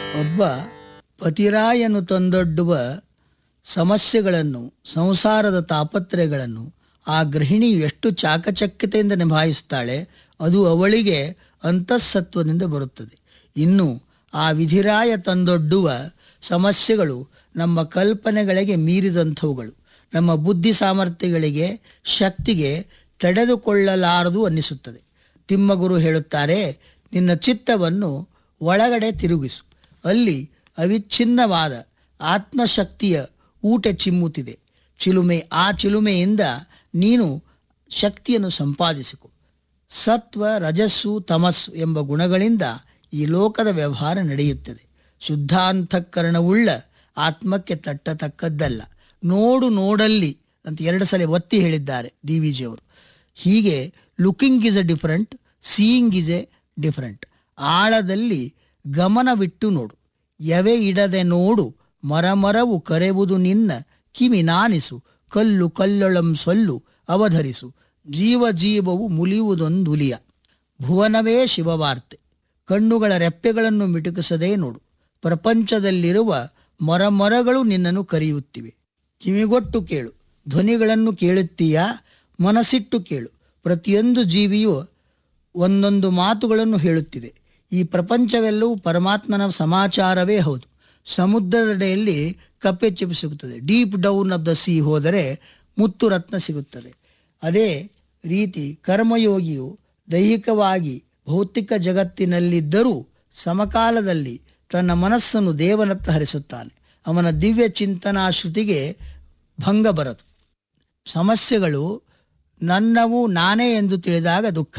ಒಬ್ಬ ಪತಿರಾಯನು ತಂದೊಡ್ಡುವ ಸಮಸ್ಯೆಗಳನ್ನು ಸಂಸಾರದ ತಾಪತ್ರಯಗಳನ್ನು ಆ ಗೃಹಿಣಿಯು ಎಷ್ಟು ಚಾಕಚಕ್ಯತೆಯಿಂದ ನಿಭಾಯಿಸ್ತಾಳೆ ಅದು ಅವಳಿಗೆ ಅಂತಃಸತ್ವದಿಂದ ಬರುತ್ತದೆ ಇನ್ನು ಆ ವಿಧಿರಾಯ ತಂದೊಡ್ಡುವ ಸಮಸ್ಯೆಗಳು ನಮ್ಮ ಕಲ್ಪನೆಗಳಿಗೆ ಮೀರಿದಂಥವುಗಳು ನಮ್ಮ ಬುದ್ಧಿ ಸಾಮರ್ಥ್ಯಗಳಿಗೆ ಶಕ್ತಿಗೆ ತಡೆದುಕೊಳ್ಳಲಾರದು ಅನ್ನಿಸುತ್ತದೆ ತಿಮ್ಮಗುರು ಹೇಳುತ್ತಾರೆ ನಿನ್ನ ಚಿತ್ತವನ್ನು ಒಳಗಡೆ ತಿರುಗಿಸು ಅಲ್ಲಿ ಅವಿಚ್ಛಿನ್ನವಾದ ಆತ್ಮಶಕ್ತಿಯ ಊಟ ಚಿಮ್ಮುತ್ತಿದೆ ಚಿಲುಮೆ ಆ ಚಿಲುಮೆಯಿಂದ ನೀನು ಶಕ್ತಿಯನ್ನು ಸಂಪಾದಿಸಿಕೊ ಸತ್ವ ರಜಸ್ಸು ತಮಸ್ಸು ಎಂಬ ಗುಣಗಳಿಂದ ಈ ಲೋಕದ ವ್ಯವಹಾರ ನಡೆಯುತ್ತದೆ ಶುದ್ಧಾಂತಃಕರಣವುಳ್ಳ ಆತ್ಮಕ್ಕೆ ತಟ್ಟತಕ್ಕದ್ದಲ್ಲ ನೋಡು ನೋಡಲ್ಲಿ ಅಂತ ಎರಡು ಸಲ ಒತ್ತಿ ಹೇಳಿದ್ದಾರೆ ಡಿ ವಿ ಜಿಯವರು ಹೀಗೆ looking is a different seeing is a different ಆಳದಲ್ಲಿ ಗಮನವಿಟ್ಟು ನೋಡು ಎವೆ ಇಡದೆ ನೋಡು ಮರಮರವು ಕರೆವುದು ನಿನ್ನ ಕಿವಿ ನಾನಿಸು ಕಲ್ಲು ಕಲ್ಲೊಳಂ ಸೊಲ್ಲು ಅವಧರಿಸು ಜೀವ ಜೀವವು ಮುಲಿಯುವುದೊಂದುಲಿಯ ಭುವನವೇ ಶಿವವಾರ್ತೆ ಕಣ್ಣುಗಳ ರೆಪ್ಪೆಗಳನ್ನು ಮಿಟುಕಿಸದೇ ನೋಡು ಪ್ರಪಂಚದಲ್ಲಿರುವ ಮರಮರಗಳು ನಿನ್ನನ್ನು ಕರೆಯುತ್ತಿವೆ ಕಿವಿಗೊಟ್ಟು ಕೇಳು ಧ್ವನಿಗಳನ್ನು ಕೇಳುತ್ತೀಯಾ ಮನಸ್ಸಿಟ್ಟು ಕೇಳು ಪ್ರತಿಯೊಂದು ಜೀವಿಯು ಒಂದೊಂದು ಮಾತುಗಳನ್ನು ಹೇಳುತ್ತಿದೆ ಈ ಪ್ರಪಂಚವೆಲ್ಲವೂ ಪರಮಾತ್ಮನ ಸಮಾಚಾರವೇ ಹೌದು ಸಮುದ್ರದಡೆಯಲ್ಲಿ ಕಪ್ಪೆ ಚಿಪ್ಪು ಸಿಗುತ್ತದೆ deep down of the sea ಹೋದರೆ ಮುತ್ತು ರತ್ನ ಸಿಗುತ್ತದೆ ಅದೇ ರೀತಿ ಕರ್ಮಯೋಗಿಯು ದೈಹಿಕವಾಗಿ ಭೌತಿಕ ಜಗತ್ತಿನಲ್ಲಿದ್ದರೂ ಸಮಕಾಲದಲ್ಲಿ ತನ್ನ ಮನಸ್ಸನ್ನು ದೇವನತ್ತ ಹರಿಸುತ್ತಾನೆ ಅವನ ದಿವ್ಯ ಚಿಂತನಾ ಶ್ರುತಿಗೆ ಭಂಗ ಬರದು ಸಮಸ್ಯೆಗಳು ನನ್ನವು ನಾನೇ ಎಂದು ತಿಳಿದಾಗ ದುಃಖ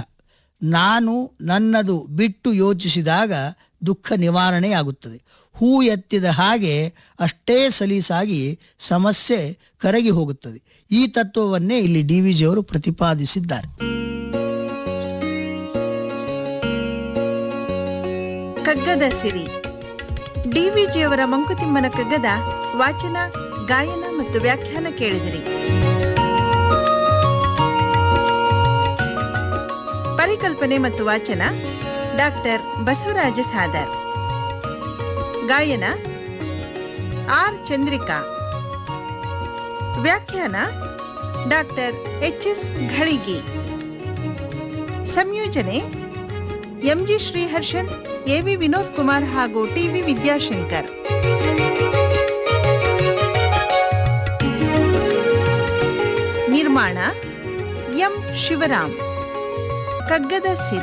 ನಾನು ನನ್ನದು ಬಿಟ್ಟು ಯೋಚಿಸಿದಾಗ ದುಃಖ ನಿವಾರಣೆಯಾಗುತ್ತದೆ ಹೂ ಎತ್ತಿದ ಹಾಗೆ ಅಷ್ಟೇ ಸಲೀಸಾಗಿ ಸಮಸ್ಯೆ ಕರಗಿ ಹೋಗುತ್ತದೆ ಈ ತತ್ವವನ್ನೇ ಇಲ್ಲಿ ಡಿ ವಿ ಜಿಯವರು ಪ್ರತಿಪಾದಿಸಿದ್ದಾರೆ ಕಗ್ಗದ ಸಿರಿ ಡಿವಿಜಿಯವರ ಮಂಕುತಿಮ್ಮನ ಕಗ್ಗದ ವಾಚನ ಗಾಯನ ಮತ್ತು ವ್ಯಾಖ್ಯಾನ ಕೇಳಿದಿರಿ ಪರಿಕಲ್ಪನೆ ಮತ್ತು ವಾಚನ ಡಾಕ್ಟರ್ ಬಸವರಾಜ ಸಾದರ್ ಗಾಯನ ಆರ್ ಚಂದ್ರಿಕಾ ವ್ಯಾಖ್ಯಾನ ಡಾಕ್ಟರ್ ಎಚ್ ಎಸ್ ಘಳಿಗಿ ಸಂಯೋಜನೆ ಎಂಜಿ ಶ್ರೀಹರ್ಷನ್ ಎವಿ ವಿನೋದ್ ಕುಮಾರ್ ಹಾಗೂ ಟಿವಿ ವಿದ್ಯಾಶಂಕರ್ ನಿರ್ಮಾಣ ಎಂ ಶಿವರಾಮ್ ಕಗ್ಗದ ಸಿರಿ